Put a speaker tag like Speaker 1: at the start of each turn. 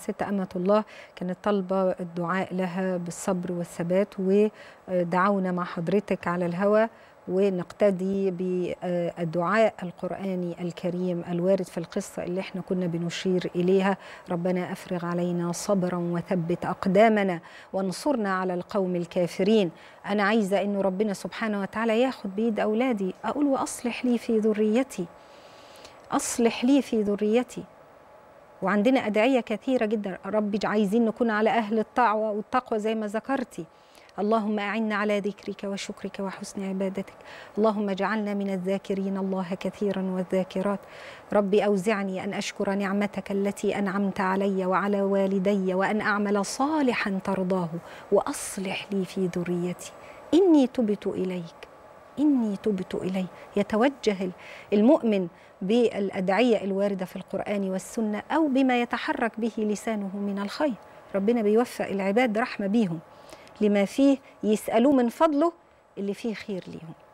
Speaker 1: ست أمة الله كانت طالبة الدعاء لها بالصبر والثبات ودعونا مع حضرتك على الهوى ونقتدي بالدعاء القرآني الكريم الوارد في القصة اللي احنا كنا بنشير إليها ربنا أفرغ علينا صبرا وثبت أقدامنا وانصرنا على القوم الكافرين أنا عايزة أنه ربنا سبحانه وتعالى ياخد بيد أولادي أقول وأصلح لي في ذريتي أصلح لي في ذريتي وعندنا أدعية كثيرة جدا ربي عايزين نكون على أهل الطاعة والتقوى زي ما ذكرتي اللهم أعنا على ذكرك وشكرك وحسن عبادتك اللهم اجعلنا من الذاكرين الله كثيرا والذاكرات ربي أوزعني أن أشكر نعمتك التي أنعمت علي وعلى والدي وأن أعمل صالحا ترضاه وأصلح لي في ذريتي إني تبت إليك إني تبت إليه يتوجه المؤمن بالأدعية الواردة في القرآن والسنة أو بما يتحرك به لسانه من الخير ربنا بيوفق العباد رحمة بيهم لما فيه يسألوه من فضله اللي فيه خير ليهم